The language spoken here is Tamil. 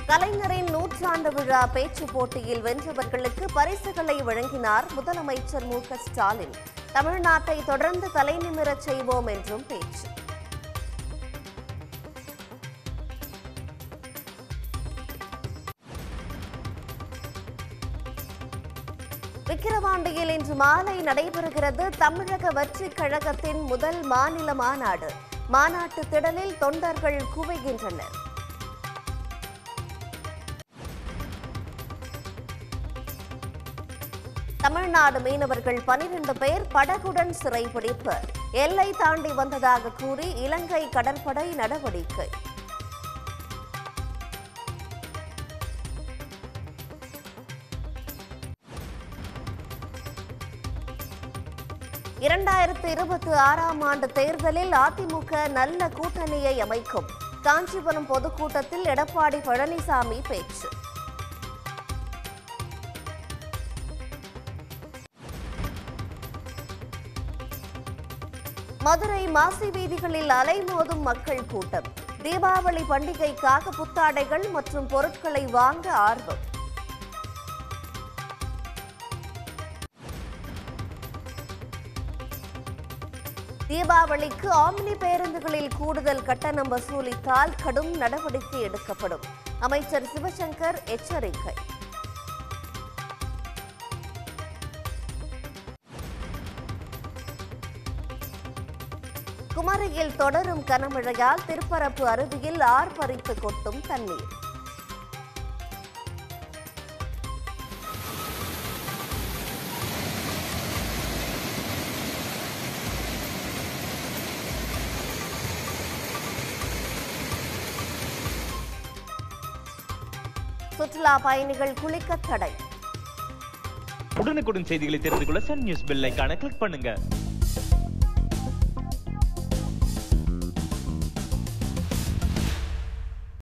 கலைஞரின் நூற்றாண்டு விழா பேச்சு போட்டியில் வென்றவர்களுக்கு பரிசுகளை வழங்கினார் முதலமைச்சர் மு க ஸ்டாலின் தமிழ்நாட்டை தொடர்ந்து தலைநிமிரச் செய்வோம் என்றும் பேச்சு விக்கிரவாண்டியில் இன்று மாலை நடைபெறுகிறது தமிழக வெற்றிக் கழகத்தின் முதல் மாநில மாநாடு மாநாட்டு திடலில் தொண்டர்கள் குவிகின்றனர் தமிழ்நாடு மீனவர்கள் பனிரெண்டு பேர் படகுடன் சிறைபிடிப்பு எல்லை தாண்டி வந்ததாக கூறி இலங்கை கடற்படை நடவடிக்கை இரண்டாயிரத்து இருபத்தி ஆறாம் ஆண்டு தேர்தலில் அதிமுக நல்ல கூட்டணியை அமைக்கும் காஞ்சிபுரம் பொதுக்கூட்டத்தில் எடப்பாடி பழனிசாமி பேச்சு மதுரை மாசி வீதிகளில் அலைமோதும் மக்கள் கூட்டம் தீபாவளி பண்டிகைக்காக புத்தாடைகள் மற்றும் பொருட்களை வாங்க ஆர்வம் தீபாவளிக்கு ஆம்னி பேருந்துகளில் கூடுதல் கட்டணம் வசூலித்தால் கடும் நடவடிக்கை எடுக்கப்படும் அமைச்சர் சிவசங்கர் எச்சரிக்கை குமரியில் தொடரும் கனமழையால் திருப்பரப்பு அருவியில் ஆர்ப்பரித்து கொட்டும் தண்ணீர் சுற்றுலா பயணிகள் குளிக்க தடை உடனுக்குடன் செய்திகளை தெரிந்து கொள்ள சன் நியூஸ் பெல் ஐகானை கிளிக் பண்ணுங்க